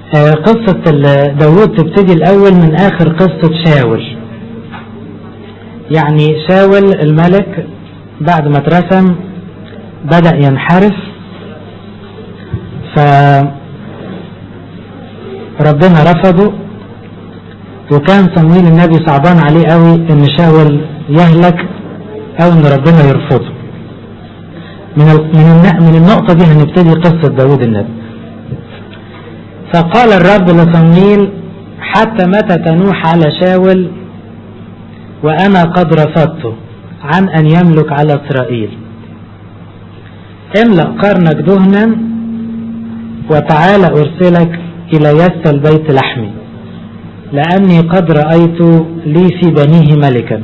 قصة داود تبتدي الأول من آخر قصة شاول يعني شاول الملك بعد ما اترسم بدأ ينحرف فربنا رفضه وكان صمويل النبي صعبان عليه قوي ان شاول يهلك او ان ربنا يرفضه من من من النقطة دي هنبتدي قصة داود النبي فقال الرب لصمويل حتى متى تنوح على شاول وأنا قد رفضته عن أن يملك على إسرائيل املأ قرنك دهنا وتعال أرسلك إلى يس البيت لحمي لأني قد رأيت لي في بنيه ملكا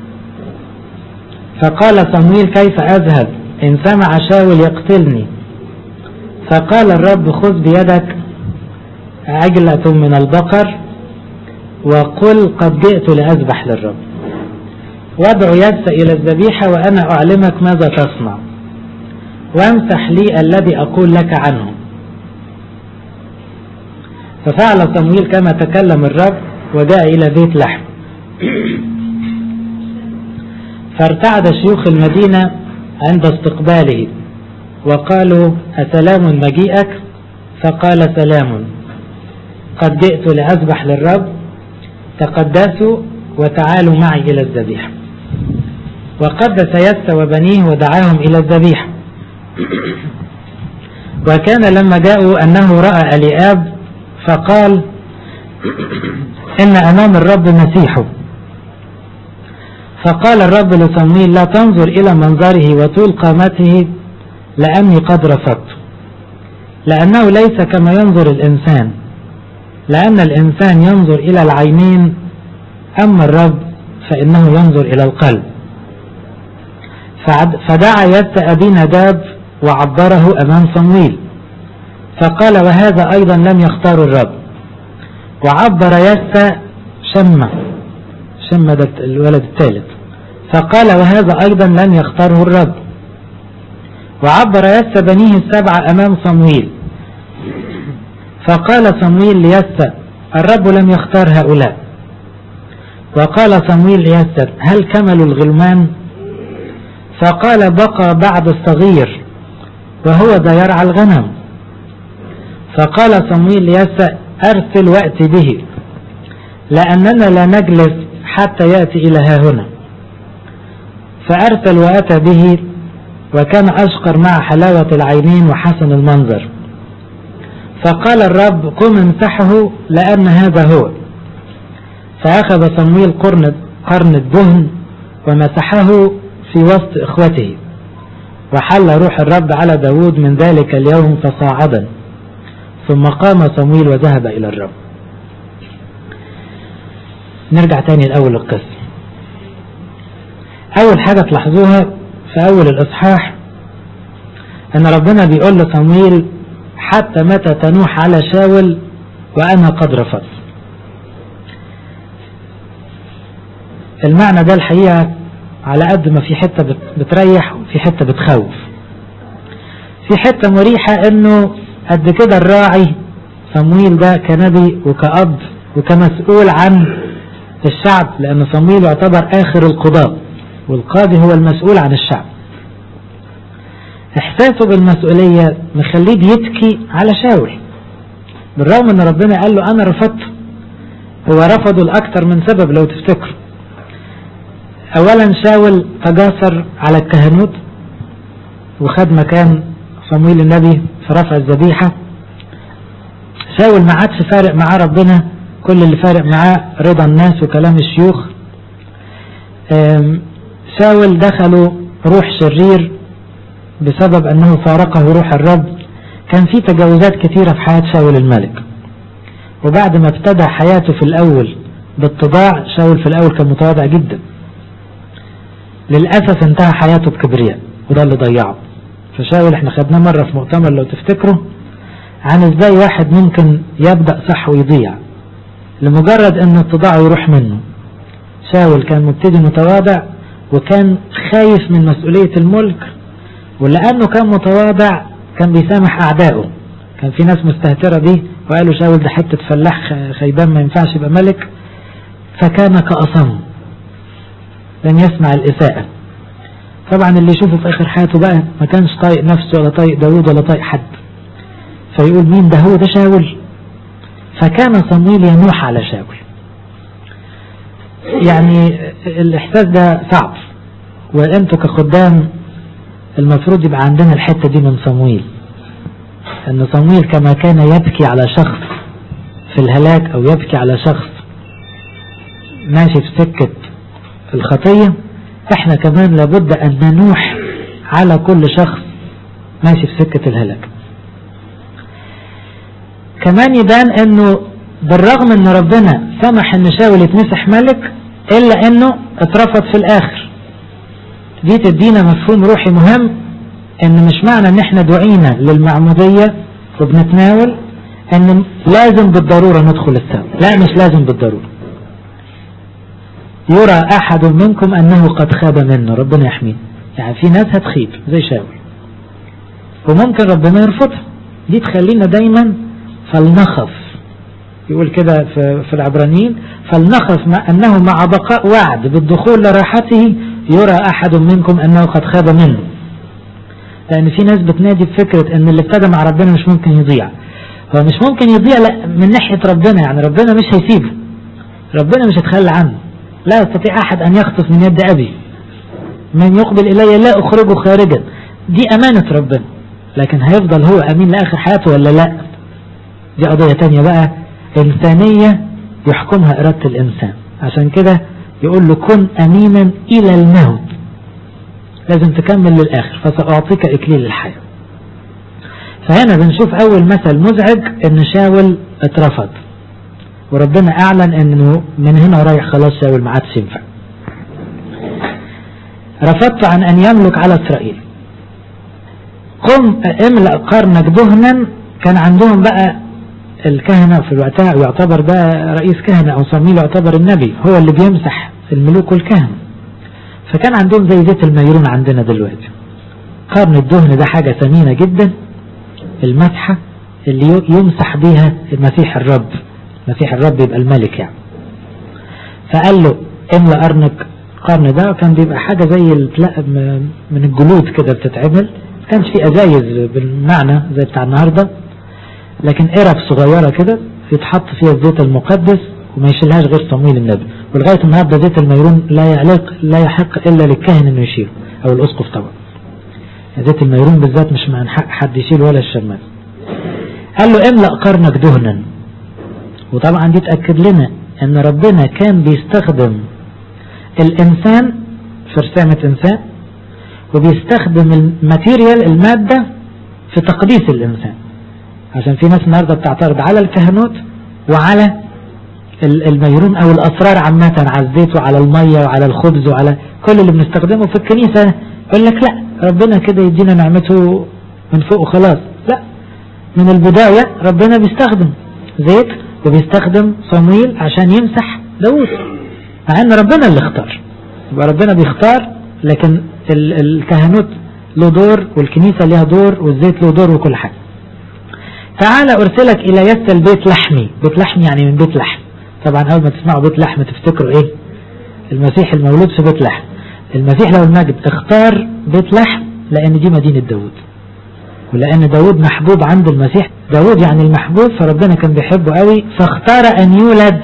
فقال صمويل كيف أذهب إن سمع شاول يقتلني فقال الرب خذ بيدك عجلة من البقر وقل قد جئت لأذبح للرب وادع يس إلى الذبيحة وأنا أعلمك ماذا تصنع وامسح لي الذي أقول لك عنه ففعل صمويل كما تكلم الرب وجاء إلى بيت لحم فارتعد شيوخ المدينة عند استقباله وقالوا أسلام مجيئك فقال سلام قد جئت لأذبح للرب تقدسوا وتعالوا معي إلى الذبيحة وقدس يس وبنيه ودعاهم إلى الذبيحة وكان لما جاءوا أنه رأى أليآب فقال إن أمام الرب مسيحه فقال الرب لصمويل لا تنظر إلى منظره وطول قامته لأني قد رفضت لأنه ليس كما ينظر الإنسان لأن الإنسان ينظر إلى العينين أما الرب فإنه ينظر إلى القلب فدعا يد أبي نداب وعبره أمام صمويل فقال وهذا أيضا لم يختار الرب وعبر يس شمة شمة ده الولد الثالث فقال وهذا أيضا لم يختاره الرب وعبر يس بنيه السبعة أمام صمويل فقال صمويل ليس الرب لم يختار هؤلاء وقال صمويل ليس هل كملوا الغلمان فقال بقى بعد الصغير وهو ذا يرعى الغنم فقال صمويل ليس أرسل وأتي به لأننا لا نجلس حتى يأتي إلى ها هنا فأرسل وأتى به وكان أشقر مع حلاوة العينين وحسن المنظر فقال الرب قم امسحه لأن هذا هو فأخذ صمويل قرن, قرن الدهن ومسحه في وسط إخوته وحل روح الرب على داود من ذلك اليوم فصاعدا ثم قام صمويل وذهب إلى الرب نرجع تاني لأول القصة أول حاجة تلاحظوها في أول الإصحاح أن ربنا بيقول لصمويل حتى متى تنوح على شاول وأنا قد رفضت المعنى ده الحقيقة على قد ما في حتة بتريح وفي حتة بتخوف في حتة مريحة انه قد كده الراعي صمويل ده كنبي وكأب وكمسؤول عن الشعب لأن صمويل يعتبر آخر القضاء والقاضي هو المسؤول عن الشعب إحساسه بالمسؤولية مخليه بيبكي على شاول بالرغم ان ربنا قال له انا رفضت هو رفضه لاكثر من سبب لو تفتكروا اولا شاول تجاسر على الكهنوت وخد مكان صمويل النبي في رفع الذبيحة شاول ما عادش فارق معاه ربنا كل اللي فارق معاه رضا الناس وكلام الشيوخ شاول دخلوا روح شرير بسبب انه فارقه روح الرب كان في تجاوزات كثيرة في حياة شاول الملك وبعد ما ابتدى حياته في الاول باتضاع شاول في الاول كان متواضع جدا للأسف انتهى حياته بكبرياء وده اللي ضيعه فشاول احنا خدناه مرة في مؤتمر لو تفتكروا عن ازاي واحد ممكن يبدأ صح ويضيع لمجرد ان اتضاعه يروح منه شاول كان مبتدي متواضع وكان خايف من مسؤولية الملك ولأنه كان متواضع كان بيسامح أعدائه كان في ناس مستهترة بيه وقالوا شاول ده حتة فلاح خيبان ما ينفعش يبقى ملك فكان كأصم لن يسمع الإساءة طبعا اللي يشوفه في آخر حياته بقى ما كانش طايق نفسه ولا طايق داود ولا طايق حد فيقول مين ده هو ده شاول فكان صمويل ينوح على شاول يعني الإحساس ده صعب وأنتوا كخدام المفروض يبقى عندنا الحتة دي من صمويل أن صمويل كما كان يبكي على شخص في الهلاك أو يبكي على شخص ماشي في سكة الخطية احنا كمان لابد أن ننوح على كل شخص ماشي في سكة الهلاك كمان يبان انه بالرغم ان ربنا سمح ان شاول يتمسح ملك الا انه اترفض في الاخر دي تدينا مفهوم روحي مهم ان مش معنى ان احنا دعينا للمعمودية وبنتناول ان لازم بالضرورة ندخل السماء لا مش لازم بالضرورة يرى احد منكم انه قد خاب منه ربنا يحميه يعني في ناس هتخيب زي شاول وممكن ربنا يرفضها دي تخلينا دايما فلنخف يقول كده في, في العبرانيين فلنخف مع أنه مع بقاء وعد بالدخول لراحته يرى أحد منكم أنه قد خاب منه لأن في ناس بتنادي بفكرة أن اللي ابتدى مع ربنا مش ممكن يضيع هو مش ممكن يضيع لا من ناحية ربنا يعني ربنا مش هيسيبه ربنا مش هيتخلى عنه لا يستطيع أحد أن يخطف من يد أبي من يقبل إلي لا أخرجه خارجا دي أمانة ربنا لكن هيفضل هو أمين لآخر حياته ولا لا دي قضية تانية بقى إنسانية يحكمها إرادة الإنسان عشان كده يقول له كن أمينا إلى الموت لازم تكمل للآخر فسأعطيك إكليل الحياة فهنا بنشوف أول مثل مزعج إن شاول اترفض وربنا أعلن إنه من هنا رايح خلاص شاول ما عادش ينفع رفضت عن أن يملك على إسرائيل قم املأ قرنك دهنا كان عندهم بقى الكهنة في وقتها يعتبر ده رئيس كهنة أو صميل يعتبر النبي هو اللي بيمسح الملوك والكهنة فكان عندهم زي زيت الميرون عندنا دلوقتي قرن الدهن ده حاجة ثمينة جدا المسحة اللي يمسح بيها المسيح الرب مسيح الرب يبقى الملك يعني فقال له املأ قرنك قرن ده كان بيبقى حاجة زي من الجلود كده بتتعمل كانش في ازايز بالمعنى زي بتاع النهارده لكن قرب صغيرة كده يتحط فيها الزيت المقدس وما يشيلهاش غير صمويل النبي ولغاية النهارده زيت الميرون لا يعلق لا يحق إلا للكاهن إنه يشيله أو الأسقف طبعا زيت الميرون بالذات مش من حق حد يشيله ولا الشماس قال له املأ قرنك دهنا وطبعا دي تأكد لنا ان ربنا كان بيستخدم الانسان في رسامة انسان وبيستخدم الماتيريال المادة في تقديس الانسان عشان في ناس النهارده بتعترض على الكهنوت وعلى الميرون او الاسرار عامة على الزيت وعلى المية وعلى الخبز وعلى كل اللي بنستخدمه في الكنيسة يقول لك لا ربنا كده يدينا نعمته من فوق وخلاص لا من البداية ربنا بيستخدم زيت وبيستخدم صمويل عشان يمسح داوود مع ان ربنا اللي اختار يبقى ربنا بيختار لكن الكهنوت له دور والكنيسة ليها دور والزيت له دور وكل حاجة تعالى ارسلك الى يس البيت لحمي بيت لحمي يعني من بيت لحم طبعا اول ما تسمعوا بيت لحم تفتكروا ايه المسيح المولود في بيت لحم المسيح لو المجد اختار بيت لحم لان دي مدينة داود ولان داود محبوب عند المسيح داود يعني المحبوب فربنا كان بيحبه قوي فاختار ان يولد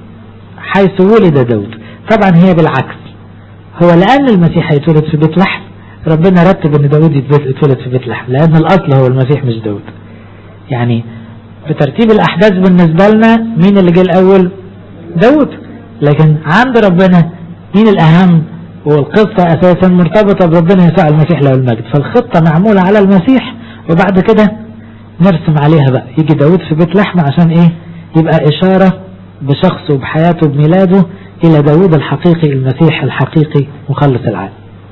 حيث ولد داود طبعا هي بالعكس هو لان المسيح هيتولد في بيت لحم ربنا رتب ان داود يتولد في بيت لحم لان الاصل هو المسيح مش داود يعني بترتيب الأحداث بالنسبة لنا مين اللي جه الأول داود لكن عند ربنا مين الأهم والقصة أساسا مرتبطة بربنا يسوع المسيح له المجد فالخطة معمولة على المسيح وبعد كده نرسم عليها بقى يجي داود في بيت لحم عشان ايه يبقى إشارة بشخصه بحياته بميلاده إلى داود الحقيقي المسيح الحقيقي مخلص العالم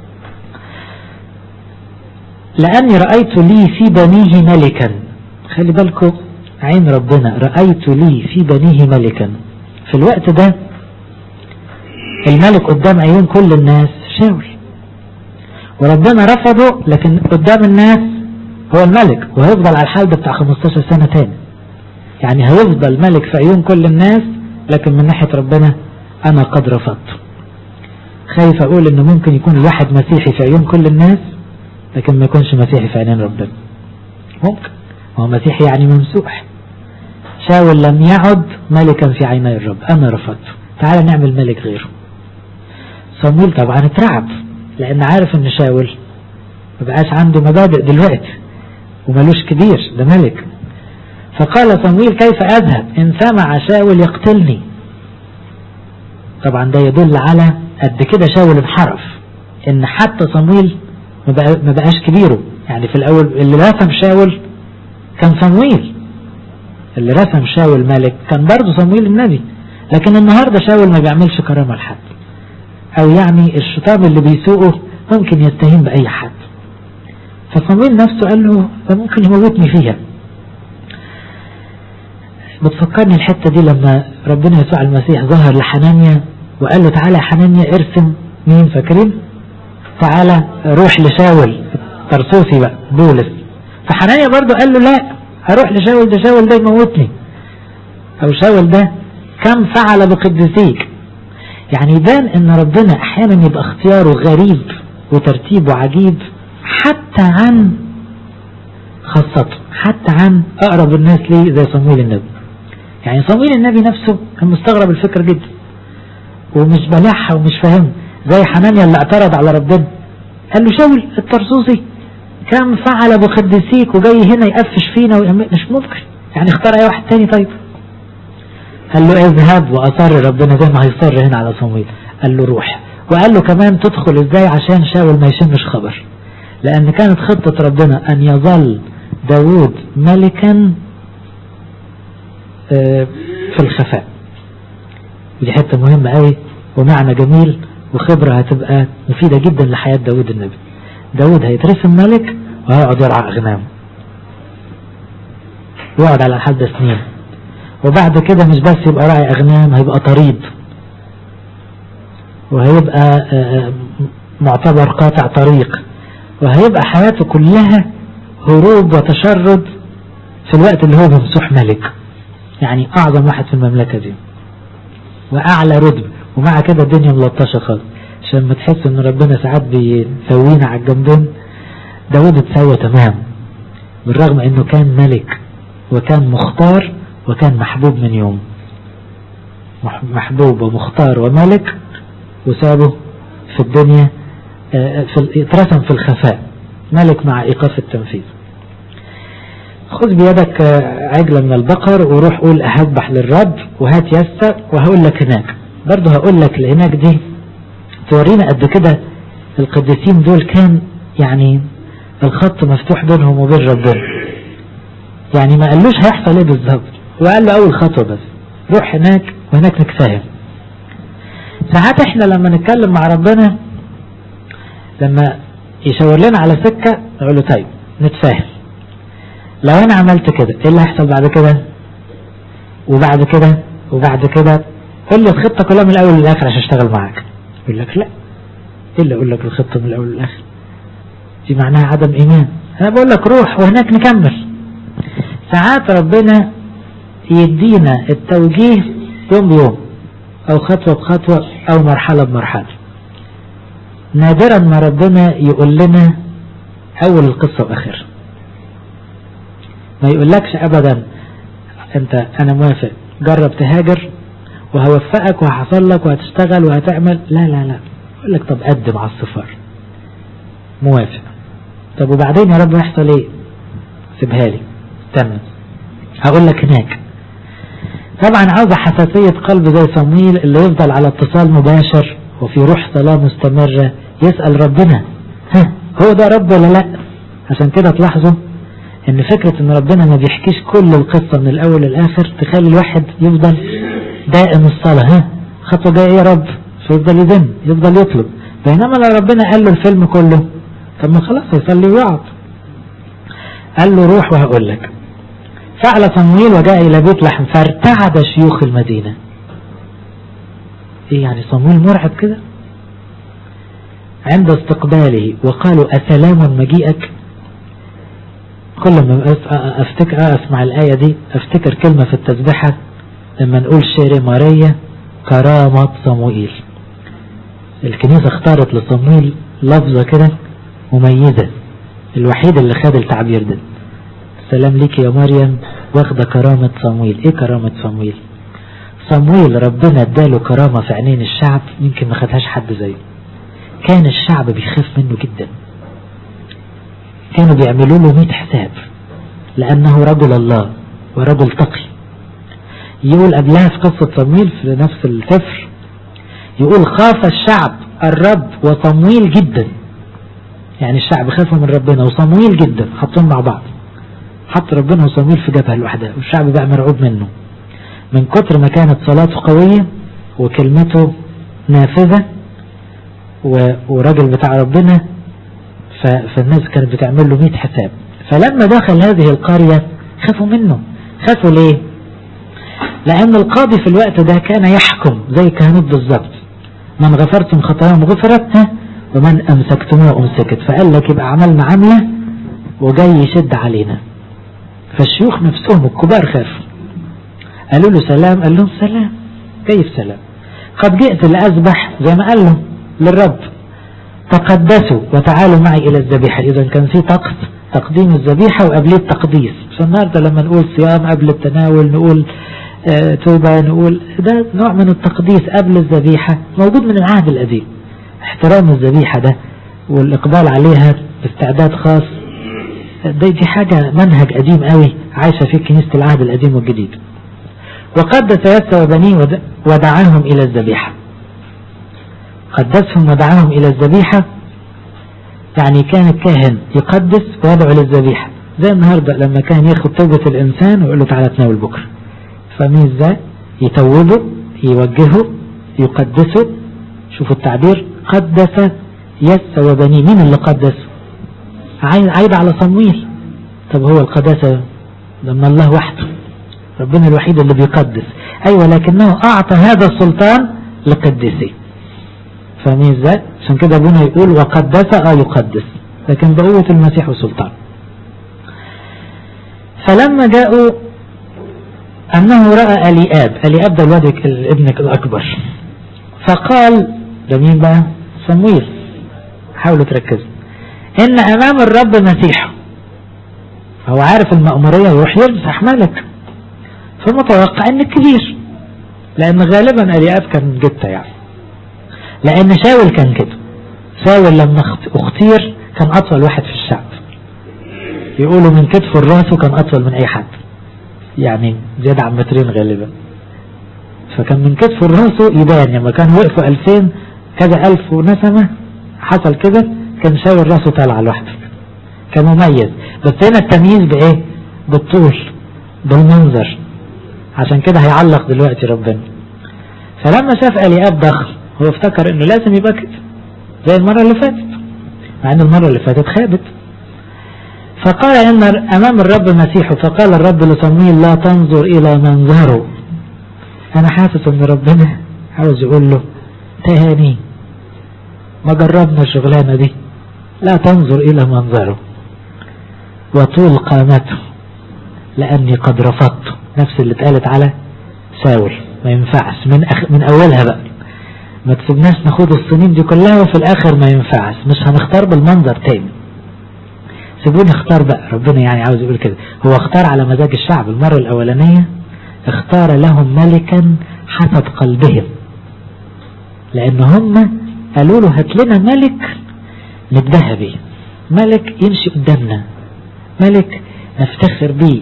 لأني رأيت لي في بنيه ملكا خلي بالكم عين ربنا رأيت لي في بنيه ملكا في الوقت ده الملك قدام عيون كل الناس شاول وربنا رفضه لكن قدام الناس هو الملك وهيفضل على الحال ده بتاع 15 سنة تاني يعني هيفضل ملك في عيون كل الناس لكن من ناحية ربنا أنا قد رفضت خايف أقول إنه ممكن يكون الواحد مسيحي في عيون كل الناس لكن ما يكونش مسيحي في عينين ربنا ممكن هو مسيحي يعني ممسوح شاول لم يعد ملكا في عيني الرب أنا رفضت تعال نعمل ملك غيره صمويل طبعا اترعب لأن عارف إن شاول ما بقاش عنده مبادئ دلوقتي وملوش كبير ده ملك فقال صمويل كيف أذهب إن سمع شاول يقتلني طبعا ده يدل على قد كده شاول انحرف إن حتى صمويل ما بقاش كبيره يعني في الأول اللي رسم شاول كان صمويل اللي رسم شاول ملك كان برضه صمويل النبي لكن النهاردة شاول ما بيعملش كرامة لحد أو يعني الشيطان اللي بيسوقه ممكن يستهين بأي حد فصمويل نفسه قال له ده ممكن يموتني فيها بتفكرني الحتة دي لما ربنا يسوع المسيح ظهر لحنانيا وقال له تعالى يا حنانيا ارسم مين فاكرين تعالى روح لشاول طرسوسي بقى بولس فحنانيا برضو قال له لا هروح لشاول ده شاول ده يموتني او شاول ده كم فعل بقدسيك يعني يبان ان ربنا احيانا يبقى اختياره غريب وترتيبه عجيب حتى عن خاصته حتى عن اقرب الناس ليه زي صمويل النبي يعني صمويل النبي نفسه كان مستغرب الفكرة جدا ومش بلعها ومش فاهم زي حنانيا اللي اعترض على ربنا قال له شاول الطرسوسي كم فعل بقدسيك وجاي هنا يقفش فينا مش ممكن يعني اختار اي واحد تاني طيب قال له اذهب واصر ربنا زي ما هيصر هنا على صمويل قال له روح وقال له كمان تدخل ازاي عشان شاول ما يشمش خبر لان كانت خطة ربنا ان يظل داود ملكا في الخفاء ودي حتة مهمة قوي ومعنى جميل وخبرة هتبقى مفيدة جدا لحياة داود النبي داود هيترسم ملك وهيقعد يرعى أغنام يقعد على حد سنين وبعد كده مش بس يبقى راعي أغنام هيبقى طريد وهيبقى معتبر قاطع طريق وهيبقى حياته كلها هروب وتشرد في الوقت اللي هو ممسوح ملك يعني أعظم واحد في المملكة دي وأعلى رتبة ومع كده الدنيا ملطشة خالص عشان ما تحس ان ربنا ساعات بيسوينا على الجنبين داود اتسوى تمام بالرغم انه كان ملك وكان مختار وكان محبوب من يوم محبوب ومختار وملك وسابه في الدنيا في اترسم في الخفاء ملك مع ايقاف التنفيذ خذ بيدك عجلة من البقر وروح قول أهبح للرب وهات يسة وهقول لك هناك برضه هقول لك اللي هناك دي تورينا قد كده القديسين دول كان يعني الخط مفتوح بينهم وبين ربنا يعني ما قالوش هيحصل ايه بالظبط وقال له اول خطوة بس روح هناك وهناك نتفاهم ساعات احنا لما نتكلم مع ربنا لما يشاور لنا على سكة نقول له طيب نتفاهم لو انا عملت كده ايه اللي هيحصل بعد كده وبعد كده وبعد كده قول لي الخطة كلها من الاول للاخر عشان اشتغل معاك يقول لك لا ايه اللي اقول لك الخطة من الاول للاخر دي معناها عدم ايمان انا بقول لك روح وهناك نكمل ساعات ربنا يدينا التوجيه يوم بيوم او خطوة بخطوة او مرحلة بمرحلة نادرا ما ربنا يقول لنا اول القصة واخرها ما يقولكش ابدا انت انا موافق جرب تهاجر وهوفقك وهحصل لك وهتشتغل وهتعمل لا لا لا يقول لك طب قدم على السفر موافق طب وبعدين يا رب يحصل ايه سيبها لي تمام هقول لك هناك طبعا عاوزة حساسية قلب زي صمويل اللي يفضل على اتصال مباشر وفي روح صلاة مستمرة يسأل ربنا ها هو ده رب ولا لا عشان كده تلاحظوا ان فكرة ان ربنا ما بيحكيش كل القصة من الاول للاخر تخلي الواحد يفضل دائم الصلاة ها خطوة جاية يا رب فيفضل يزن يفضل يطلب بينما لو ربنا قال له الفيلم كله طب ما خلاص هيصلي ويقعد قال له روح وهقول لك فعل صمويل وجاء إلى بيت لحم فارتعد شيوخ المدينة ايه يعني صمويل مرعب كده عند استقباله وقالوا أسلام مجيئك كل ما افتكر اسمع الآية دي افتكر كلمة في التسبيحة لما نقول شيري ماريا كرامة صموئيل الكنيسة اختارت لصموئيل لفظة كده مميزة الوحيد اللي خد التعبير ده سلام ليك يا مريم واخدة كرامة صمويل ايه كرامة صمويل صمويل ربنا اداله كرامة في عينين الشعب يمكن ما خدهاش حد زيه كان الشعب بيخاف منه جدا كانوا بيعملوا له 100 حساب لأنه رجل الله ورجل تقي يقول قبلها في قصة صمويل في نفس السفر يقول خاف الشعب الرب وصمويل جدا يعني الشعب خافوا من ربنا وصمويل جدا حطهم مع بعض حط ربنا وصمويل في جبهة لوحدها والشعب بقى مرعوب منه من كتر ما كانت صلاته قوية وكلمته نافذة وراجل بتاع ربنا فالناس كانت بتعمل له 100 حساب فلما دخل هذه القرية خافوا منه خافوا ليه لأن القاضي في الوقت ده كان يحكم زي كهنوت بالظبط من غفرتم خطاياهم غفرت ومن أمسكتموه أمسكت فقال لك يبقى عملنا عملة وجاي يشد علينا فالشيوخ نفسهم الكبار خافوا قالوا له سلام قال لهم سلام كيف سلام قد جئت لأذبح زي ما قال له للرب تقدسوا وتعالوا معي إلى الذبيحة إذا كان في طقس تقديم الذبيحة وقبليه التقديس مش النهاردة لما نقول صيام قبل التناول نقول آه توبة نقول ده نوع من التقديس قبل الذبيحة موجود من العهد القديم احترام الذبيحة ده والإقبال عليها باستعداد خاص دي, دي حاجة منهج قديم قوي عايشة في كنيسة العهد القديم والجديد وقدس يسوع وبنيه ودعاهم إلى الذبيحة قدسهم ودعاهم إلى الذبيحة يعني كان الكاهن يقدس ويدعو للذبيحة زي النهاردة لما كان ياخد توبة الإنسان ويقول له تعالى تناول بكرة فمين ازاي يتوبه يوجهه يقدسه شوفوا التعبير قدس يس وبنيه مين اللي قدس عايد على صمويل طب هو القداسة لما الله وحده ربنا الوحيد اللي بيقدس أيوة لكنه أعطى هذا السلطان لقدسي فاهمين ازاي عشان كده ابونا يقول وقدس اه يقدس لكن بقوة المسيح وسلطان فلما جاءوا أنه رأى ألياب ألياب ده الواد الابن الأكبر فقال ده مين بقى صمويل حاولوا تركزوا إن أمام الرب مسيح هو عارف المأمورية يروح يمسح ملك فمتوقع إن كبير لأن غالبا ألياب كان جتة يعني لأن شاول كان كده شاول لما اختير كان أطول واحد في الشعب يقولوا من كتفه لراسه كان أطول من أي حد يعني زيادة عن مترين غالبا فكان من كتفه لراسه يبان لما كان وقفوا ألفين كذا ألف ونسمة حصل كده كان شاول راسه طالع لوحده كان مميز بس هنا التمييز بإيه بالطول بالمنظر عشان كده هيعلق دلوقتي ربنا فلما شاف الياب ضخم هو افتكر انه لازم يبقى كده زي المرة اللي فاتت مع ان المرة اللي فاتت خابت فقال ان امام الرب مسيح فقال الرب لصمويل لا تنظر الى منظره انا حاسس ان ربنا عاوز يقول له تهاني ما جربنا الشغلانة دي لا تنظر الى منظره وطول قامته لاني قد رفضت نفس اللي اتقالت على ساول ما ينفعش من أخ من اولها بقى ما تسيبناش ناخد السنين دي كلها وفي الاخر ما ينفعش مش هنختار بالمنظر تاني سيبوني اختار بقى ربنا يعني عاوز يقول كده هو اختار على مزاج الشعب المرة الاولانية اختار لهم ملكا حسب قلبهم لان هم قالوا له هات لنا ملك نتباهى بيه ملك يمشي قدامنا ملك نفتخر بيه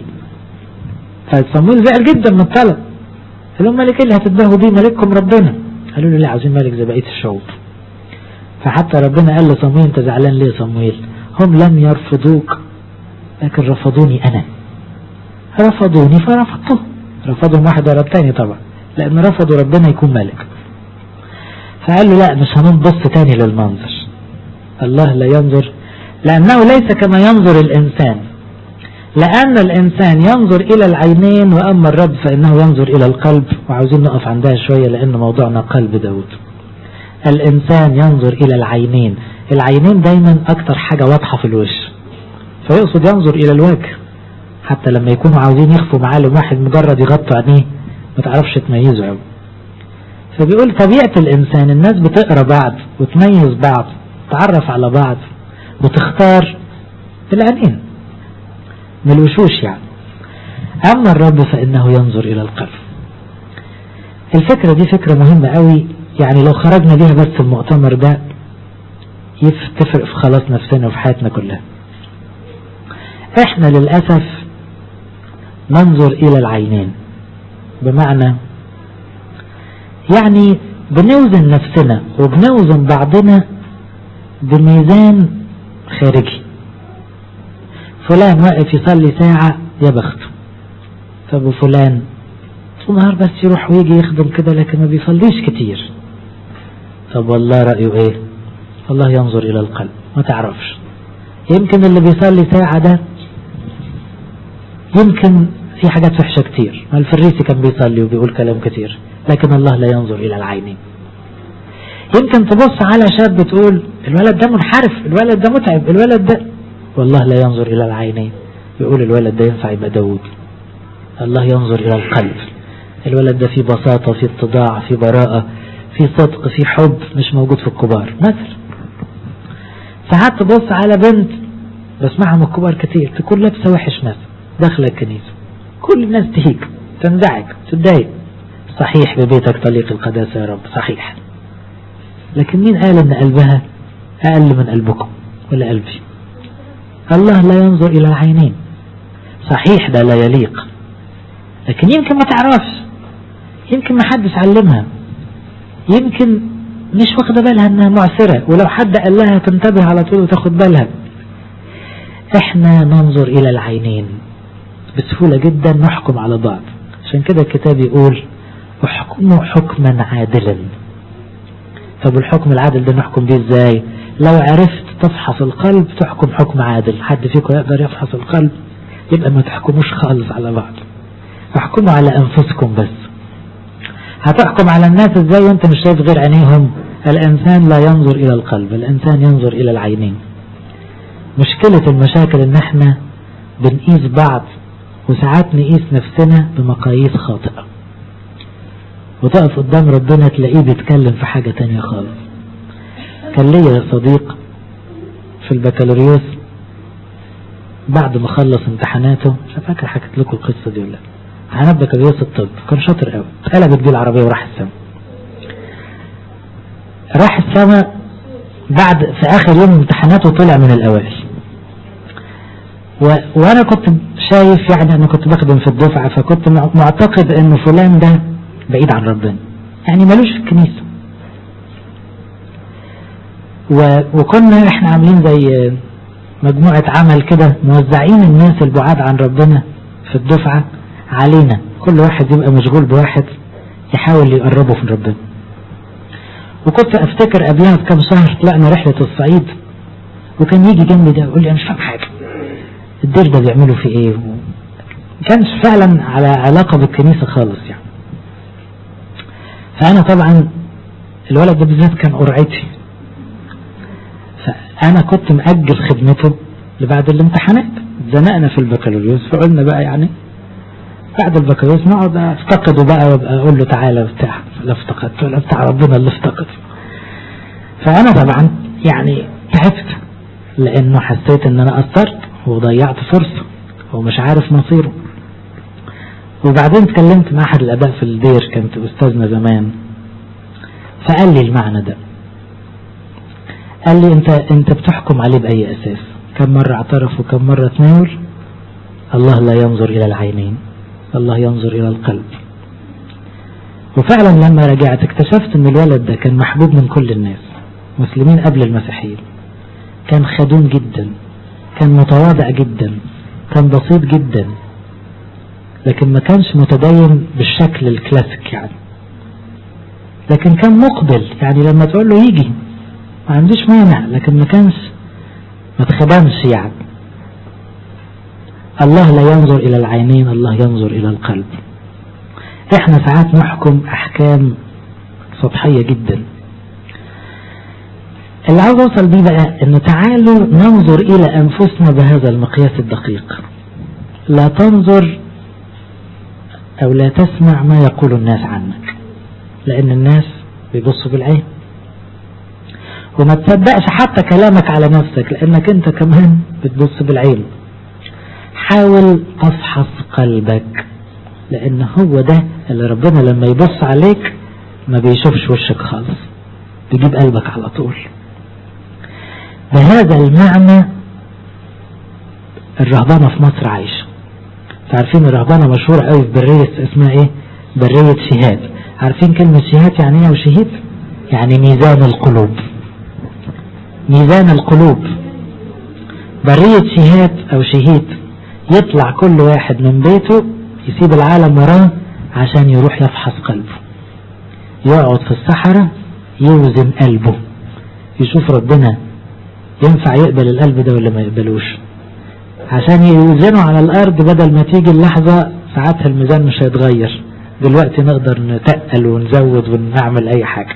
فصمويل زعل جدا من الطلب قال لهم ملك اللي هتتباهوا بيه ملككم ربنا قالوا له لا عاوزين ملك زي بقيه الشعوب فحتى ربنا قال لصمويل انت زعلان ليه صمويل هم لم يرفضوك لكن رفضوني انا رفضوني فرفضته رفضهم واحد ورا الثاني طبعا لان رفضوا ربنا يكون ملك فقال له لا مش هنبص تاني للمنظر الله لا ينظر لأنه ليس كما ينظر الإنسان لأن الإنسان ينظر إلى العينين وأما الرب فإنه ينظر إلى القلب وعاوزين نقف عندها شوية لأن موضوعنا قلب داود الإنسان ينظر إلى العينين العينين دايما أكتر حاجة واضحة في الوش فيقصد ينظر إلى الوجه حتى لما يكونوا عاوزين يخفوا معالم واحد مجرد يغطوا عينيه ما تعرفش تميزه قوي فبيقول طبيعة الإنسان الناس بتقرا بعض وتميز بعض تتعرف على بعض وتختار بالعينين من الوشوش يعني أما الرب فإنه ينظر إلى القلب الفكرة دي فكرة مهمة قوي يعني لو خرجنا بيها بس المؤتمر ده تفرق في خلاص نفسنا وفي حياتنا كلها احنا للأسف ننظر إلى العينين بمعنى يعني بنوزن نفسنا وبنوزن بعضنا بميزان خارجي فلان واقف يصلي ساعة يا بخته طب وفلان طول النهار بس يروح ويجي يخدم كده لكن ما بيصليش كتير طب والله رأيه ايه الله ينظر الى القلب ما تعرفش يمكن اللي بيصلي ساعة ده يمكن في حاجات وحشة كتير ما الفريسي كان بيصلي وبيقول كلام كتير لكن الله لا ينظر إلى العينين يمكن تبص على شاب تقول الولد ده منحرف الولد ده متعب الولد ده والله لا ينظر إلى العينين يقول الولد ده ينفع يبقى داود الله ينظر إلى القلب الولد ده فيه بساطة فيه اتضاع فيه براءة فيه صدق فيه حب مش موجود في الكبار مثلا ساعات تبص على بنت بسمعها من الكبار كتير تكون لابسة وحش مثلا داخلة الكنيسة كل الناس تهيج تنزعج تتضايق صحيح ببيتك طليق القداسة يا رب صحيح لكن مين قال ان قلبها اقل من قلبكم ولا قلبي الله لا ينظر الى العينين صحيح ده لا يليق لكن يمكن ما تعرفش يمكن ما حدش علمها يمكن مش واخدة بالها انها معسرة ولو حد قال لها تنتبه على طول وتاخد بالها احنا ننظر الى العينين بسهولة جدا نحكم على بعض عشان كده الكتاب يقول احكموا حكما عادلا طب الحكم العادل ده نحكم بيه ازاي لو عرفت تفحص القلب تحكم حكم عادل حد فيكم يقدر يفحص القلب يبقى ما تحكموش خالص على بعض احكموا على انفسكم بس هتحكم على الناس ازاي وانت مش شايف غير عينيهم الانسان لا ينظر الى القلب الانسان ينظر الى العينين مشكلة المشاكل ان احنا بنقيس بعض وساعات نقيس نفسنا بمقاييس خاطئة وتقف قدام ربنا تلاقيه بيتكلم في حاجة تانية خالص كان ليا صديق في البكالوريوس بعد ما خلص امتحاناته مش فاكر حكيت لكم القصة دي ولا لا امتحانات بكالوريوس الطب كان شاطر قوي اتقلبت بيه العربية وراح السما راح السما بعد في اخر يوم امتحاناته طلع من الاوائل و... وانا كنت شايف يعني انا كنت بخدم في الدفعة فكنت معتقد ان فلان ده بعيد عن ربنا يعني ملوش في الكنيسة و... وكنا احنا عاملين زي مجموعة عمل كده موزعين الناس البعاد عن ربنا في الدفعة علينا كل واحد يبقى مشغول بواحد يحاول يقربه من ربنا وكنت افتكر قبلها بكام شهر طلعنا رحلة الصعيد وكان يجي جنبي ده يقول لي انا مش فاهم حاجة الدير ده بيعملوا في ايه ما كانش فعلا على علاقة بالكنيسة خالص يعني فانا طبعا الولد ده بالذات كان قرعتي فانا كنت مأجل خدمته لبعد الامتحانات اتزنقنا في البكالوريوس فقلنا بقى يعني بعد البكالوريوس نقعد افتقده بقى وابقى اقول له تعالى وبتاع لا افتقدت ولا بتاع ربنا اللي افتقد فانا طبعا يعني تعبت لانه حسيت ان انا قصرت وضيعت فرصة ومش عارف مصيره وبعدين اتكلمت مع احد الاباء في الدير كانت استاذنا زمان فقال لي المعنى ده قال لي انت انت بتحكم عليه باي اساس كم مرة اعترف وكم مرة تناول الله لا ينظر الى العينين الله ينظر الى القلب وفعلا لما رجعت اكتشفت ان الولد ده كان محبوب من كل الناس مسلمين قبل المسيحيين كان خدوم جدا كان متواضع جدا كان بسيط جدا لكن ما كانش متدين بالشكل الكلاسيك يعني لكن كان مقبل يعني لما تقول له يجي ما عندوش مانع لكن ما كانش ما تخدمش يعني الله لا ينظر إلى العينين الله ينظر إلى القلب احنا ساعات نحكم أحكام سطحية جدا اللي عاوز اوصل بيه بقى انه تعالوا ننظر الى انفسنا بهذا المقياس الدقيق لا تنظر او لا تسمع ما يقول الناس عنك لان الناس بيبصوا بالعين وما تصدقش حتى كلامك على نفسك لانك انت كمان بتبص بالعين حاول تفحص قلبك لان هو ده اللي ربنا لما يبص عليك ما بيشوفش وشك خالص بيجيب قلبك على طول بهذا المعنى الرهبانة في مصر عايشة عارفين الرهبانة مشهورة قوي في برية اسمها ايه برية شهاد عارفين كلمة شهاد يعني ايه وشهيد يعني ميزان القلوب ميزان القلوب برية شهاد او شهيد يطلع كل واحد من بيته يسيب العالم وراه عشان يروح يفحص قلبه يقعد في الصحراء يوزن قلبه يشوف ربنا ينفع يقبل القلب ده ولا ما يقبلوش عشان يوزنه على الارض بدل ما تيجي اللحظة ساعتها الميزان مش هيتغير دلوقتي نقدر نتقل ونزود ونعمل اي حاجة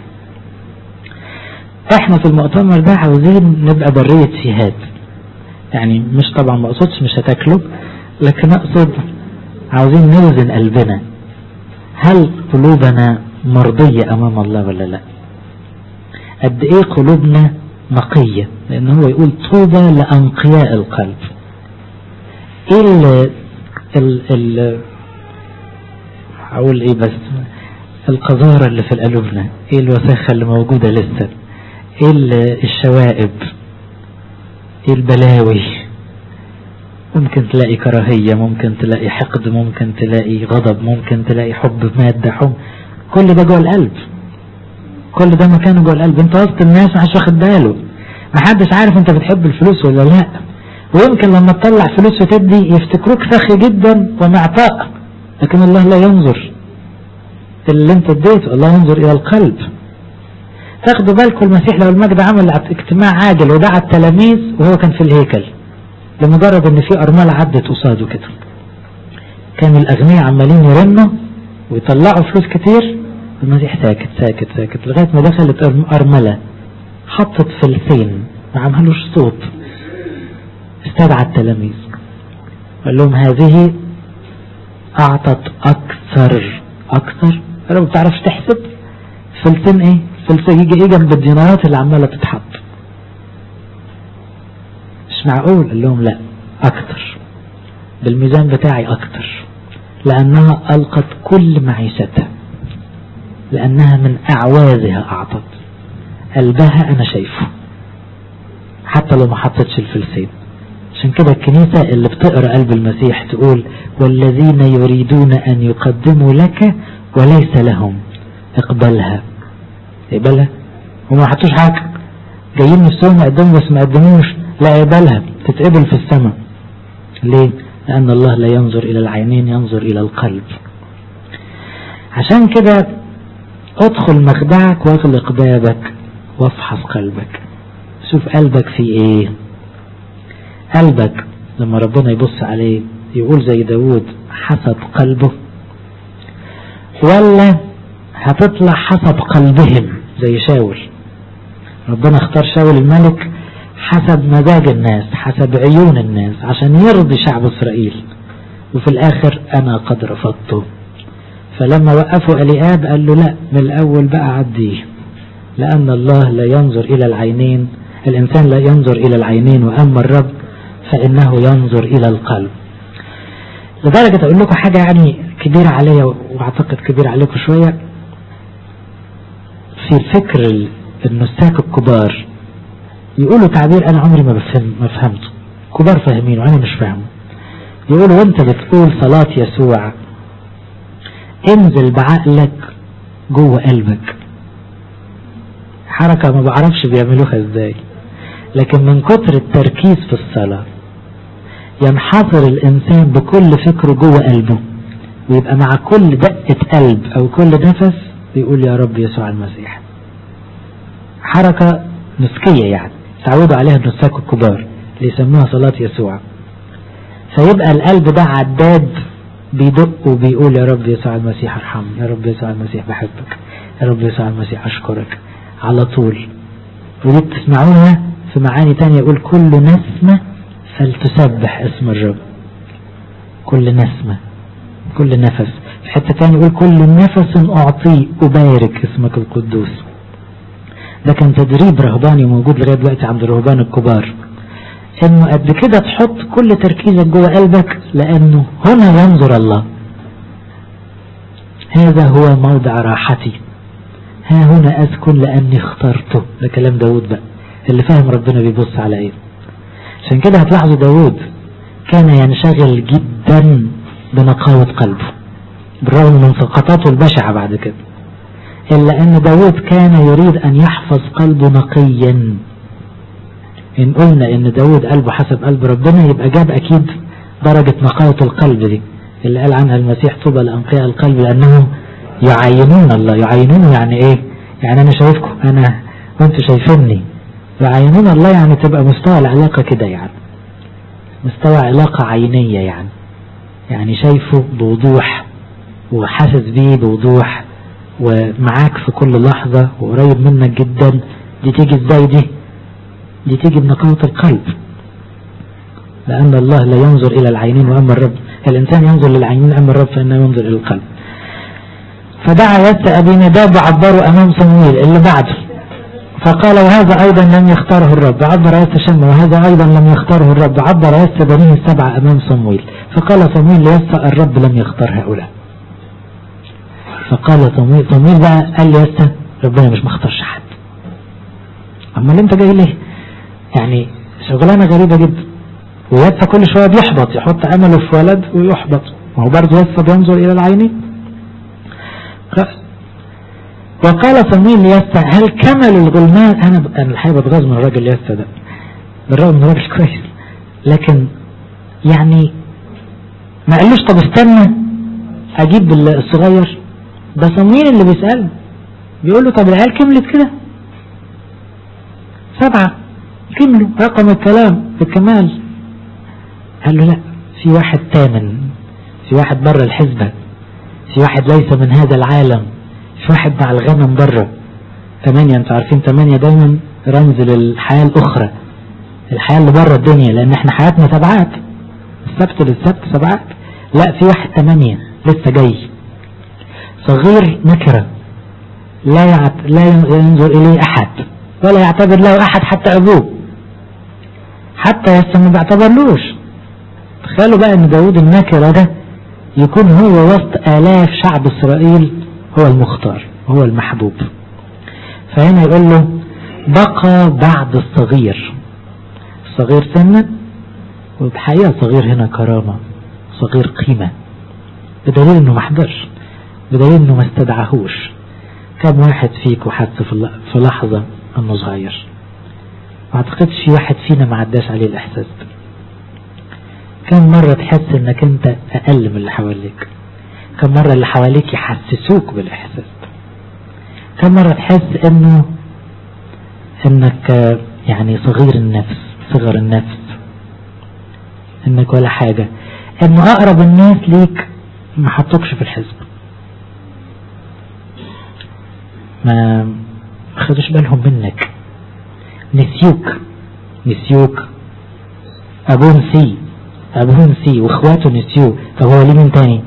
احنا في المؤتمر ده عاوزين نبقى برية شهاد يعني مش طبعا ما اقصدش مش هتاكله لكن اقصد عاوزين نوزن قلبنا هل قلوبنا مرضية امام الله ولا لا قد ايه قلوبنا نقية لان هو يقول طوبى لانقياء القلب ايه ال ال ال هقول ايه بس القذارة اللي في قلوبنا ايه الوساخة اللي موجودة لسه ايه الشوائب ايه البلاوي ممكن تلاقي كراهية ممكن تلاقي حقد ممكن تلاقي غضب ممكن تلاقي حب مادة حب كل ده جوه القلب كل ده مكانه جوه القلب انت وسط الناس ما حدش واخد باله ما حدش عارف انت بتحب الفلوس ولا لا ويمكن لما تطلع فلوس وتدي يفتكروك سخي جدا ومعطاء لكن الله لا ينظر اللي انت اديته الله ينظر الى القلب تاخدوا بالكم المسيح لو المجد عمل اجتماع عاجل ودعا التلاميذ وهو كان في الهيكل لمجرد ان في ارملة عدت قصاده كده كان الاغنياء عمالين يرنوا ويطلعوا فلوس كتير المسيح ساكت ساكت ساكت لغاية ما دخلت ارملة حطت فلسين ما عملوش صوت استدعى التلاميذ قال لهم هذه اعطت اكثر اكثر قالوا ما بتعرفش تحسب فلسين ايه فلسين يجي ايه جنب الدينارات اللي عمالة تتحط مش معقول قال لهم لا اكتر بالميزان بتاعي اكتر لانها القت كل معيشتها لانها من اعوازها اعطت قلبها انا شايفه حتى لو ما حطتش الفلسين عشان كده الكنيسة اللي بتقرأ قلب المسيح تقول والذين يريدون أن يقدموا لك وليس لهم اقبلها اقبلها هم ما حطوش حاجة جايين نفسهم يقدموا بس ما قدموش لا اقبلها تتقبل في السماء ليه لأن الله لا ينظر إلى العينين ينظر إلى القلب عشان كده ادخل مخدعك واغلق بابك وافحص قلبك شوف قلبك فيه ايه قلبك لما ربنا يبص عليه يقول زي داود حسب قلبه ولا هتطلع حسب قلبهم زي شاول ربنا اختار شاول الملك حسب مزاج الناس حسب عيون الناس عشان يرضي شعب اسرائيل وفي الاخر انا قد رفضته فلما وقفوا الياب قال له لا من الاول بقى عديه لان الله لا ينظر الى العينين الانسان لا ينظر الى العينين واما الرب فانه ينظر الى القلب لدرجة اقول لكم حاجة يعني كبيرة عليا واعتقد كبيرة عليكم شوية في الفكر النساك الكبار يقولوا تعبير انا عمري ما بفهم ما فهمته كبار فاهمين وانا مش فاهمه يقولوا وانت بتقول صلاة يسوع انزل بعقلك جوه قلبك حركة ما بعرفش بيعملوها ازاي لكن من كتر التركيز في الصلاة ينحصر الانسان بكل فكره جوه قلبه ويبقى مع كل دقة قلب او كل نفس بيقول يا رب يسوع المسيح حركة نسكية يعني تعودوا عليها النساك الكبار اللي يسموها صلاة يسوع فيبقى القلب ده عداد بيدق وبيقول يا رب يسوع المسيح ارحمني يا رب يسوع المسيح بحبك يا رب يسوع المسيح اشكرك على طول ودي بتسمعوها في معاني تانية يقول كل نسمة فلتسبح اسم الرب كل نسمة كل نفس في حتة تانية يقول كل نفس أعطي أبارك اسمك القدوس ده كان تدريب رهباني موجود لغاية دلوقتي عند الرهبان الكبار انه قد كده تحط كل تركيزك جوه قلبك لانه هنا ينظر الله هذا هو موضع راحتي ها هنا اسكن لاني اخترته ده كلام داود بقى اللي فاهم ربنا بيبص على ايه عشان كده هتلاحظوا داود كان ينشغل جدا بنقاوة قلبه بالرغم من سقطاته البشعة بعد كده إلا أن داود كان يريد أن يحفظ قلبه نقيا إن قلنا إن داود قلبه حسب قلب ربنا يبقى جاب أكيد درجة نقاوة القلب دي اللي قال عنها المسيح طوبى لأنقياء القلب لأنهم يعينون الله يعينون يعني إيه يعني أنا شايفكم أنا وأنتوا شايفيني يعينون الله يعني تبقى مستوى العلاقة كده يعني مستوى علاقة عينية يعني يعني شايفه بوضوح وحاسس بيه بوضوح ومعاك في كل لحظة وقريب منك جدا دي تيجي ازاي دي دي تيجي بنقاوة القلب لأن الله لا ينظر إلى العينين وأما الرب الإنسان ينظر للعينين أما الرب فإنه ينظر إلى القلب فدعا يس أبي نداب وعبروا أمام صمويل اللي بعده فقال وهذا أيضا لم يختاره الرب عبر يس شم وهذا أيضا لم يختاره الرب عبر يس بنيه السبعة أمام صمويل فقال صمويل ليس الرب لم يختار هؤلاء فقال صمويل صمويل بقى قال لي يس ربنا مش مختارش حد أما اللي انت جاي ليه يعني شغلانة غريبة جدا ويسا كل شوية بيحبط يحط أمله في ولد ويحبط ما هو برضه يسا بينظر إلى العينين وقال صمويل ليسا هل كمل الغلمان أنا أنا الحقيقة بتغاظ من الراجل يسا ده بالرغم إنه راجل كويس لكن يعني ما قالوش طب استنى أجيب الصغير ده صمويل اللي بيسأله بيقول له طب العيال كملت كده سبعة كملوا رقم الكلام الكمال قال له لا في واحد تامن في واحد بره الحزبة في واحد ليس من هذا العالم في واحد مع الغنم بره ثمانية انتوا عارفين ثمانية دايما رمز للحياة الأخرى الحياة اللي بره الدنيا لأن احنا حياتنا سبعات السبت للسبت سبعات لا في واحد ثمانية لسه جاي صغير نكرة لا يعت... لا ينظر إليه أحد ولا يعتبر له أحد حتى أبوه حتى يسا ما بيعتبرلوش تخيلوا بقى ان داود النكرة ده يكون هو وسط آلاف شعب إسرائيل هو المختار هو المحبوب فهنا يقول له بقى بعد الصغير الصغير سنا وبحقيقة صغير هنا كرامة صغير قيمة بدليل انه ما حضرش بدليل انه ما استدعاهوش كم واحد فيكم حس في لحظة انه صغير ما اعتقدش في واحد فينا ما عداش عليه الاحساس ده كم مرة تحس انك انت اقل من اللي حواليك كم مرة اللي حواليك يحسسوك بالاحساس ده كم مرة تحس انه انك يعني صغير النفس صغر النفس انك ولا حاجة انه اقرب الناس ليك ما حطوكش في الحزب ما خدوش بالهم منك نسيوك نسيوك ابوه نسي ابوه نسي واخواته نسيوه طب هو ليه مين تاني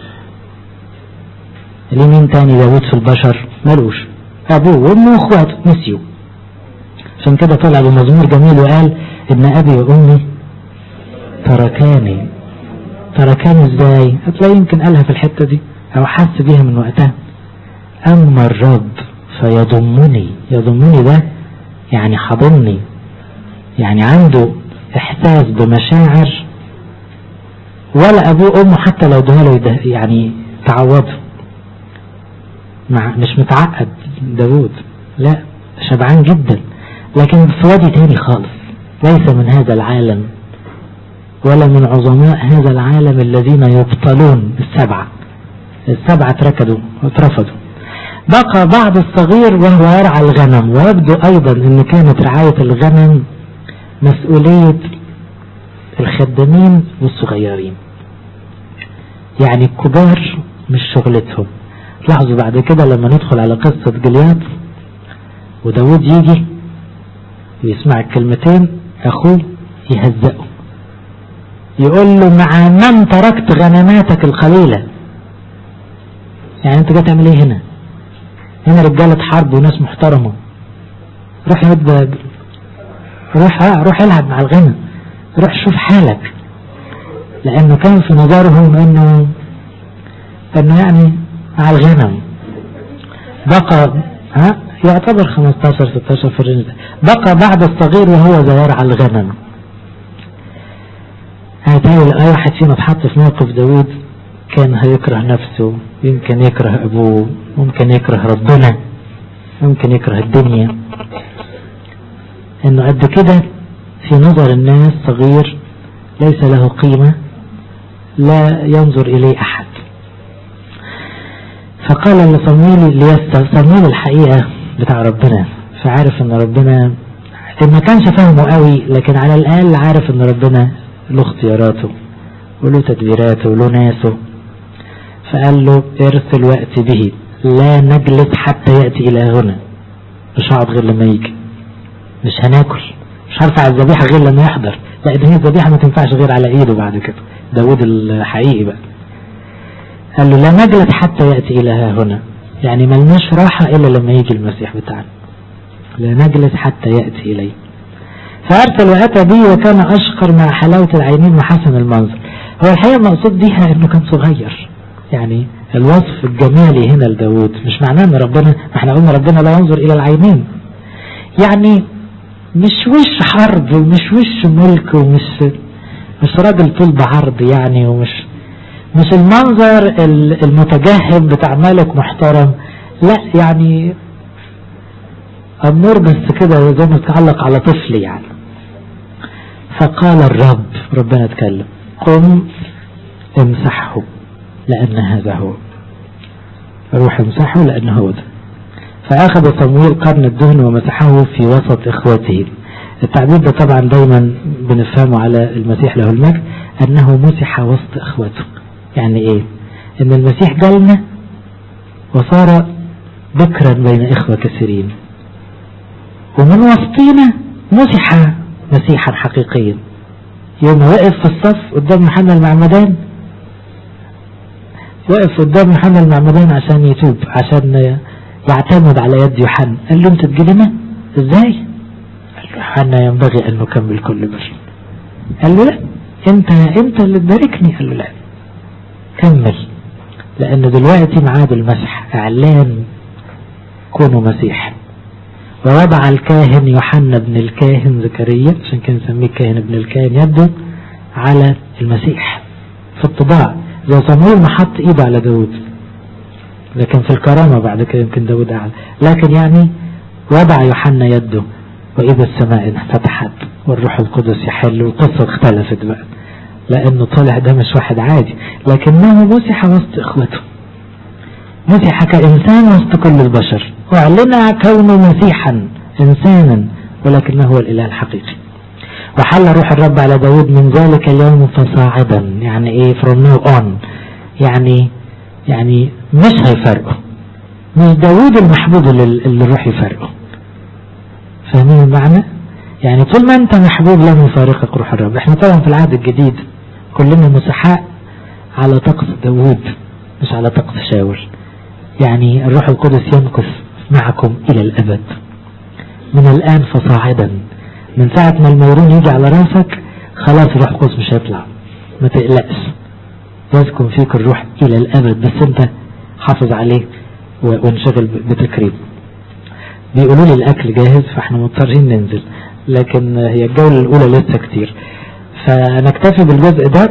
ليه مين تاني داود في البشر ملوش ابوه وامه واخواته نسيوه عشان كده طلع بمزمور جميل وقال ابن ابي وامي تركاني تركاني ازاي هتلاقي يمكن قالها في الحتة دي او حس بيها من وقتها اما الرب فيضمني يضمني ده يعني حضني يعني عنده احساس بمشاعر ولا ابوه وامه حتى لو ادوها له يعني تعوضه مع مش متعقد داوود لا شبعان جدا لكن في وادي تاني خالص ليس من هذا العالم ولا من عظماء هذا العالم الذين يبطلون السبعة السبعة اتركضوا واترفضوا بقى بعض الصغير وهو يرعى الغنم ويبدو ايضا ان كانت رعاية الغنم مسؤولية الخدامين والصغيرين يعني الكبار مش شغلتهم لاحظوا بعد كده لما ندخل على قصة جليات وداود يجي ويسمع الكلمتين أخوه يهزقه يقول له مع من تركت غنماتك القليلة يعني انت جاي تعمل ايه هنا هنا رجالة حرب وناس محترمة روح يد روح اه روح العب مع الغنم روح شوف حالك لانه كان في نظرهم انه انه يعني مع الغنم بقى ها يعتبر 15 16 في الرينج بقى بعد الصغير وهو زيار على الغنم هتقول اي واحد فينا اتحط في موقف داود كان هيكره نفسه يمكن يكره ابوه ممكن يكره ربنا ممكن يكره الدنيا انه قد كده في نظر الناس صغير ليس له قيمة لا ينظر اليه احد فقال لصمويل ليسا صمويل الحقيقة بتاع ربنا فعارف ان ربنا ما كانش فاهمه قوي لكن على الاقل عارف ان ربنا له اختياراته وله تدبيراته وله ناسه فقال له ارسل وقت به لا نجلس حتى يأتي إلى هنا مش هقعد غير لما يجي مش هناكل مش هرفع الذبيحة غير لما يحضر لا ده هي الذبيحة ما تنفعش غير على ايده بعد كده داود الحقيقي بقى قال له لا نجلس حتى يأتي إلى هنا يعني ملناش راحة إلا لما يجي المسيح بتاعنا لا نجلس حتى يأتي إليه فأرسل وأتى بي وكان أشقر مع حلاوة العينين وحسن المنظر هو الحقيقة المقصود بيها أنه كان صغير يعني الوصف الجمالي هنا لداود مش معناه أن ربنا ما احنا قلنا ربنا لا ينظر إلى العينين يعني مش وش حرب ومش وش ملك ومش مش راجل طول بعرض يعني ومش مش المنظر المتجهم بتاع ملك محترم لا يعني أمور بس كده زي ما تتعلق على طفل يعني فقال الرب ربنا اتكلم قم امسحه لأن هذا هو روح امسحه لأن هو ده فأخذ صمويل قرن الدهن ومسحه في وسط إخوته التعبير ده طبعا دايما بنفهمه على المسيح له المجد أنه مسح وسط إخوته يعني إيه إن المسيح جالنا وصار بكرا بين إخوة كثيرين ومن وسطينا مسح مسيحا حقيقيا يوم وقف في الصف قدام يوحنا المعمدان وقف قدام يوحنا المعمدان عشان يتوب عشان يعتمد على يد يوحنا قال له انت تجيلنا ازاي قال له يوحنا ينبغي ان نكمل كل بر قال له لا انت انت اللي تباركني قال له لا كمل لان دلوقتي ميعاد المسح اعلان كونوا مسيح ووضع الكاهن يوحنا بن الكاهن زكريا عشان كان نسميه كاهن ابن الكاهن يده على المسيح في الطباع زي صمويل ما حط ايده على داود لكن في الكرامة بعد كده يمكن داود أعلى لكن يعني وضع يوحنا يده وإذا السماء انفتحت والروح القدس يحل والقصة اختلفت بقى لأنه طلع ده مش واحد عادي لكنه مسح وسط إخوته مسح كإنسان وسط كل البشر واعلن كونه مسيحا إنسانا ولكنه هو الإله الحقيقي وحل روح الرب على داود من ذلك اليوم فصاعدا يعني ايه from now on يعني يعني مش هيفرقه مش داود المحبوب اللي, اللي الروح يفرقه فاهمين المعنى يعني طول ما انت محبوب لن يفارقك روح الرب احنا طبعا في العهد الجديد كلنا مسحاء على طقس داود مش على طقس شاول يعني الروح القدس يمكث معكم الى الابد من الان فصاعدا من ساعة ما الميرون يجي على راسك خلاص الروح القدس مش هيطلع ما تقلقش يسكن فيك الروح الى الابد بس انت حافظ عليه وانشغل بتكريم بيقولوا لي الاكل جاهز فاحنا مضطرين ننزل لكن هي الجولة الاولى لسه كتير فنكتفي بالجزء ده